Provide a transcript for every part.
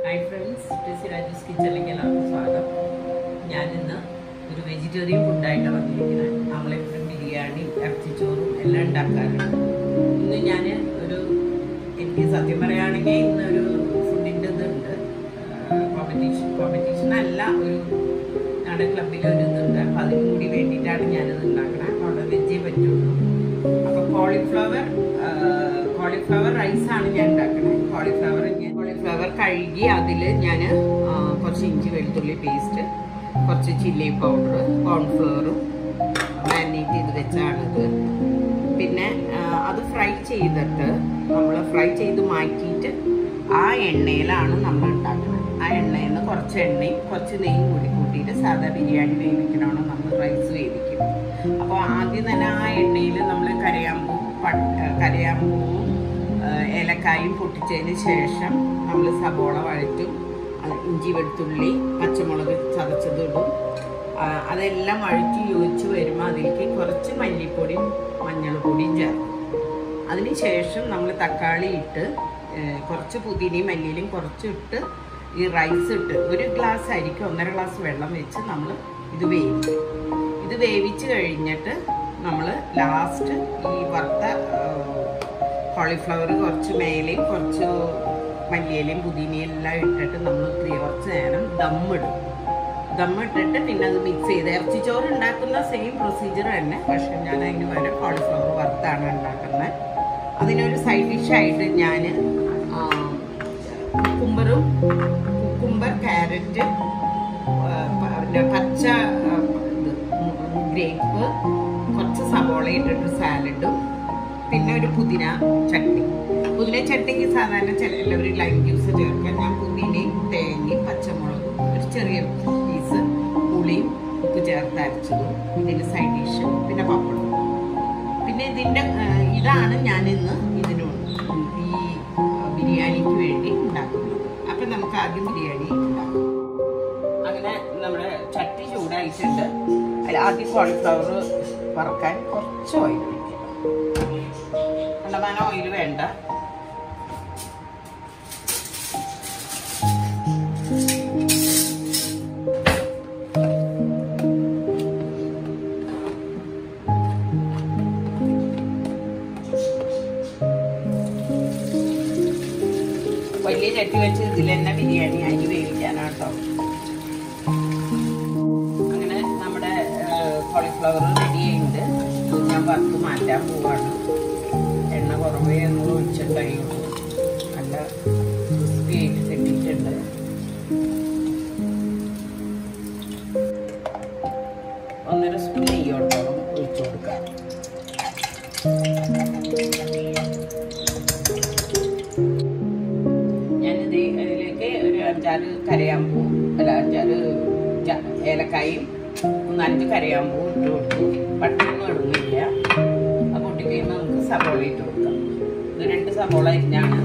hi friends Tessy രാജൂസ് കിച്ചണിലേക്ക് എല്ലാവർക്കും സ്വാഗതം ഞാനിന്ന് ഒരു വെജിറ്റേറിയൻ ഫുഡായിട്ടാണ് വന്നിരിക്കുന്നത് നമ്മളെപ്പോഴും ബിരിയാണി ഇറച്ചിച്ചോറും എല്ലാം ഉണ്ടാക്കാറുണ്ട് ഇന്ന് ഞാൻ ഒരു എനിക്ക് സത്യം പറയുകയാണെങ്കിൽ ഇന്നൊരു ഫുഡിൻ്റെ ഇതുണ്ട് കോമ്പറ്റീഷൻ കോമ്പറ്റീഷൻ അല്ല ഒരു ഞങ്ങളുടെ ക്ലബിൽ ഒരു ഇതുണ്ട് അപ്പം അതിനും കൂടി വേണ്ടിയിട്ടാണ് ഞാനിത് ഉണ്ടാക്കണത് അവിടെ വെജേ പറ്റുള്ളൂ അപ്പോൾ കോളിഫ്ലവർ കോളിഫ്ലവർ റൈസാണ് ഞാൻ ഉണ്ടാക്കുന്നത് കോളിഫ്ലവർ ഞാൻ കോളിഫ്ലവർ കഴുകി അതിൽ ഞാൻ കുറച്ച് ഇഞ്ചി വെളുത്തുള്ളി പേസ്റ്റ് കുറച്ച് ചില്ലി പൗഡർ കോൺഫ്ലവറും മാരിനേറ്റ് ചെയ്ത് വെച്ചാണിത് പിന്നെ ആ, അത് ഫ്രൈ ചെയ്തിട്ട് നമ്മൾ ഫ്രൈ ചെയ്ത് മാറ്റിയിട്ട് ആ എണ്ണയിലാണ് നമ്മൾ ഉണ്ടാക്കുന്നത് ആ എണ്ണയിൽ നിന്ന് കുറച്ച് എണ്ണയും കുറച്ച് നെയ്യും കൂടി കൂട്ടിയിട്ട് സാധാ ബിരിയാണി വേവിക്കണമാണ് നമ്മൾ റൈസ് വേവിക്കും അപ്പോൾ ആദ്യം തന്നെ ആ എണ്ണയിൽ നമ്മൾ കരയാമ്പൂ പട്ട കരയാമ്പൂവും ആ, ഏലക്കായും പൊട്ടിച്ചതിന് ശേഷം നമ്മൾ സബോള വഴറ്റും അത് ഇഞ്ചി വെളുത്തുള്ളി പച്ചമുളക് ചതച്ചതിടും ആ, അതെല്ലാം വഴറ്റി യോജിച്ച് വരുമ്പോൾ അതിലേക്ക് കുറച്ച് മല്ലിപ്പൊടിയും മഞ്ഞൾപ്പൊടിയും ചേർക്കും അതിന് ശേഷം നമ്മൾ തക്കാളി ഇട്ട് ഏ, കുറച്ച് പുതിനയും മല്ലിയിലും കുറച്ച് ഇട്ട് ഈ റൈസ് ഇട്ട് ഒരു ഗ്ലാസ് അരിക്ക് ഒന്നര ഗ്ലാസ് വെള്ളം വെച്ച് നമ്മൾ ഇത് വേവിക്കും ഇത് വേവിച്ച് കഴിഞ്ഞിട്ട് നമ്മൾ ലാസ്റ്റ് ഈ വറുത്ത കോളിഫ്ലവർ കുറച്ച് മേലെയും കുറച്ച് മല്ലിയിലയും പുതിനയും എല്ലാം ഇട്ടിട്ട് നമ്മൾ കുറച്ച് നേരം ദമ്മിടും ദമ്മിട്ടിട്ട് പിന്നെ അത് മിക്സ് ചെയ്ത് ഇറച്ചിച്ചോറ് ഉണ്ടാക്കുന്ന സെയിം പ്രൊസീജിയർ തന്നെ പക്ഷെ ഞാൻ അതിന് പകരം കോളിഫ്ലവർ വറുത്താണ് ഉണ്ടാക്കുന്നത് അതിനൊരു സൈഡ് ഡിഷായിട്ട് ഞാൻ കുക്കുംബറും കുക്കുംബർ ക്യാരറ്റ് പിന്നെ പച്ച ആ, ഇത് ഗ്രേപ്പ് കുറച്ച് സവോള ഇട്ടിട്ട് സാലഡും പിന്നെ ഒരു പുതിന ചട്നി പുതിന ചട്നിക്ക് സാധാരണ ചില എല്ലാവരും ലൈം ജ്യൂസ് ചേർക്കാൻ ഞാൻ പുതിനയും തേങ്ങയും പച്ചമുളകും ഒരു ചെറിയ പീസ് പുളിയും ഉപ്പ് ചേർത്ത് അരച്ചതും ഇതിൻ്റെ സൈഡ് ഡിഷ് പിന്നെ പപ്പടം പിന്നെ ഇതിൻ്റെ ആ, ഇതാണ് ഞാൻ ഇന്ന് ഇതിന് ഈ ആ, ബിരിയാണിക്ക് വേണ്ടി ഉണ്ടാക്കുന്നത് അപ്പം നമുക്ക് ആദ്യം ബിരിയാണി ഉണ്ടാക്കാം അങ്ങനെ നമ്മുടെ ചട്ടി ചൂടായിട്ടുണ്ട് അതിൽ ആദ്യം കോളിഫ്ലവർ വറുക്കാൻ കുറച്ച് ഓയിൽ ഒഴിക്കുക കണ്ടമാനം ഓയിൽ വേണ്ട വലിയ ചട്ടി വെച്ച് ഇതിൽ തന്നെ ബിരിയാണി അരി വേവിക്കാനാട്ടോ അങ്ങനെ നമ്മുടെ കോളിഫ്ലവർ റെഡി ആയിട്ടുണ്ട് ഇത് ഞാൻ വറുത്ത് മാറ്റാൻ പോവാണ് എണ്ണ കുറവേ നമ്മൾ ഒഴിച്ചിട്ടുണ്ടായുള്ളൂ നല്ല ക്രിസ്പി ആയിട്ട് കിട്ടിയിട്ടുണ്ട് ഒന്നര സ്പൂൺ നെയ്യോട്ടോളം ഒഴിച്ചു കൊടുക്കാം ഞാനിത് അതിലേക്ക് ഒരു അഞ്ചാറ് കരയാമ്പൂ അല്ല അഞ്ചാറ് ജ- ഏലക്കായും മൂന്നാലഞ്ച് കരയാമ്പൂ ഇട്ട് കൊടുത്തു പട്ടൊന്നും ഇടുന്നില്ല അത് പൊട്ടി കഴിയുമ്പോൾ നമുക്ക് സവോള ഇട്ട് കൊടുക്കാം ഇത് രണ്ട് സവോള അരിഞ്ഞാണ്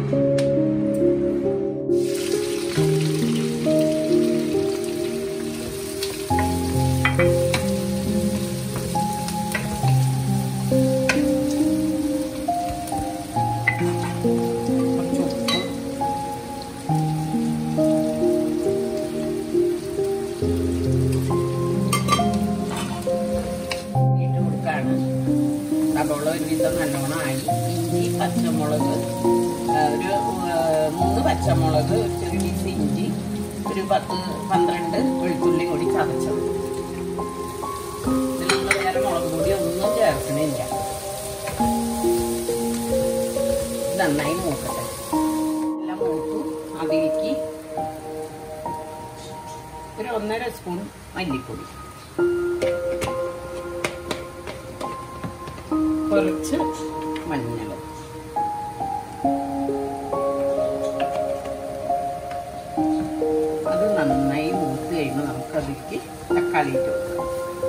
കുറച്ച് ഉപ്പ് ഇട്ട് കൊടുക്കാണ് സവോള ഒരുവിധം നല്ലോണം ആയി ഇഞ്ചി പച്ചമുളക് ആ, ഒരു ആ, മൂന്ന് പച്ചമുളക് ഒരു ചെറിയ പീസ് ഇഞ്ചി ഒരു പത്ത് പന്ത്രണ്ട് വെളുത്തുള്ളി കൂടി ചതച്ചത് ഇതിൽ നമ്മൾ വേറെ മുളക് പൊടി ഒന്നും ചേർക്കണില്ല ഇത് നന്നായി മൂക്കട്ടെ എല്ലാം മൂത്തു അതിലേക്ക് ഒരു ഒന്നര സ്പൂൺ മല്ലിപ്പൊടി കുറച്ച് മഞ്ഞൾ അത് നന്നായി മൂത്ത് കഴിയുമ്പോൾ നമുക്ക് അതിലേക്ക് തക്കാളി ഇട്ട് കൊടുക്കാം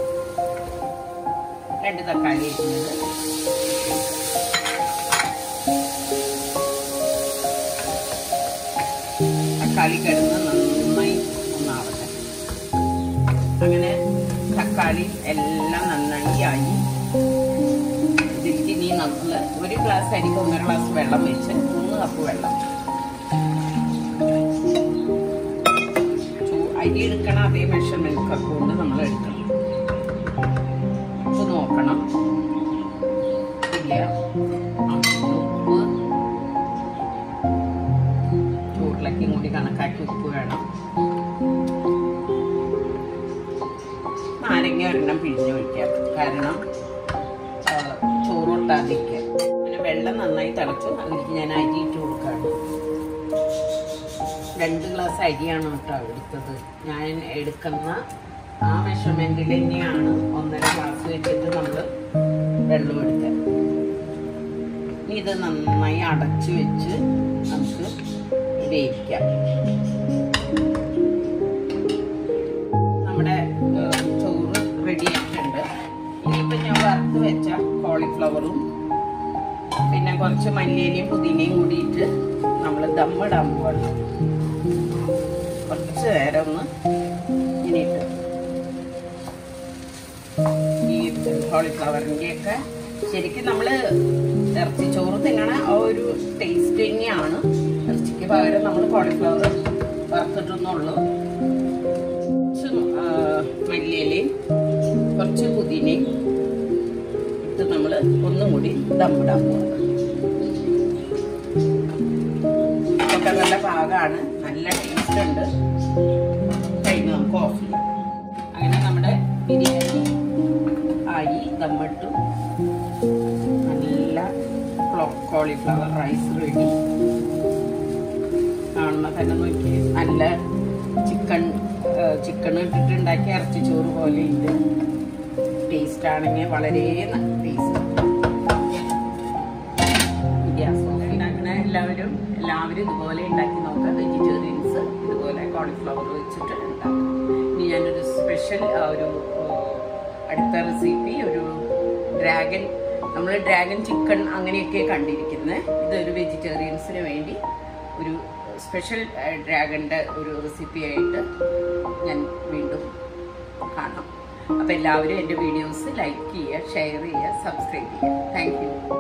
രണ്ട് തക്കാളി ഇടുന്നത് തക്കാളി കിടന്ന് നന്നായി ഒന്നാവട്ടെ അങ്ങനെ തക്കാളി എല്ലാം നന്നായി ആയി ഇതിലേക്ക് ഇനി നമ്മൾ ഒരു ഗ്ലാസ് അരിക്ക് ഒന്നര ഗ്ലാസ് വെള്ളം വെച്ച് മൂന്ന് കപ്പ് വെള്ളം അരി എടുക്കണ അതേ മെഷർമെന്റ് കപ്പ് കൊണ്ട് നമ്മൾ എടുക്കണം ഉപ്പ് നോക്കണം ഇല്ല ആവശ്യത്തിന് ഉപ്പ് ചോറിലേക്കും കൂടി കണക്കാക്കി ഉപ്പ് വേണം നാരങ്ങ ഒരെണ്ണം പിഴിഞ്ഞ് വയ്ക്കാം കാരണം ആ, ചോറ് ഒട്ടാതിരിക്കാൻ പിന്നെ വെള്ളം നന്നായി തിളച്ചു അതിലേക്ക് ഞാൻ അരി ഇട്ട് കൊടുക്കാണ് രണ്ട് ഗ്ലാസ് അരിയാണ് കേട്ടോ എടുത്തത് ഞാൻ എടുക്കുന്ന ആ മെഷർമെൻറ്റിൽ തന്നെയാണ് ഒന്നര ഗ്ലാസ് വെച്ചിട്ട് നമ്മൾ വെള്ളം എടുക്കുക ഇനി ഇത് നന്നായി അടച്ചു വെച്ച് നമുക്ക് വേവിക്കാം നമ്മുടെ ഏഹ്, ചോറ് റെഡി ആയിട്ടുണ്ട് ഇനിയിപ്പോൾ ഞാൻ വറുത്ത് വെച്ച കോളിഫ്ലവറും പിന്നെ കുറച്ച് മല്ലിയിലയും പുതിനയും കൂടിയിട്ട് നമ്മൾ ദമ്മിടാൻ പോകണം കുറച്ച് നേരം ഒന്ന് ഇങ്ങനെ ഇട്ട് ഈ കോളിഫ്ലവറിൻ്റെയൊക്കെ ശരിക്കും നമ്മൾ ഇറച്ചി ചോറ് തിന്നണ ആ ഒരു ടേസ്റ്റ് തന്നെയാണ് ഇറച്ചിക്ക് പകരം നമ്മൾ കോളിഫ്ലവർ വറുത്തിട്ടെന്നുള്ളൂ കുറച്ച് ആ, മല്ലിയിലയും കുറച്ച് പുതിനയും ഇട്ട് നമ്മൾ ഒന്നും കൂടി ദമ്മിടാൻ പോവാം ഒക്കെ നല്ല പാകമാണ് നല്ല ടേസ്റ്റ് ഉണ്ട് കഴിഞ്ഞ് നമുക്ക് ഓഫ് ചെയ്യാം അങ്ങനെ നമ്മുടെ ബിരിയാണി ആയി ദമ്മിട്ടു നല്ല കോളിഫ്ലവർ റൈസ് റെഡി കാണുമ്പോൾ തന്നെ നോക്കി നല്ല ചിക്കൻ ചിക്കൻ ഇട്ടിട്ട് ഉണ്ടാക്കിയ ഇറച്ചി ചോറ് പോലെ ഉണ്ട് ടേസ്റ്റ് ആണെങ്കിൽ വളരെ ടേസ്റ്റ് ഗ്യാസ് ഓഫ് ഉണ്ടാക്കുന്ന എല്ലാവരും എല്ലാവരും ഇതുപോലെ ഉണ്ടാക്കി നോക്കുക വെജിറ്റേറിയൻസ് ഇതുപോലെ കോളിഫ്ലവർ വെച്ചിട്ട് ഉണ്ടാക്കും ഇനി ഞാനൊരു സ്പെഷ്യൽ ഒരു ആ, അടുത്ത റെസിപ്പി ഒരു ഡ്രാഗൺ നമ്മൾ ഡ്രാഗൺ ചിക്കൻ അങ്ങനെയൊക്കെ കണ്ടിരിക്കുന്നത് ഇതൊരു വെജിറ്റേറിയൻസിന് വേണ്ടി ഒരു സ്പെഷ്യൽ ഡ്രാഗണിൻ്റെ ഒരു റെസിപ്പി ആയിട്ട് ഞാൻ വീണ്ടും കാണാം അപ്പോൾ എല്ലാവരും എൻ്റെ വീഡിയോസ് ലൈക്ക് ചെയ്യുക ഷെയർ ചെയ്യുക സബ്സ്ക്രൈബ് ചെയ്യുക താങ്ക് യു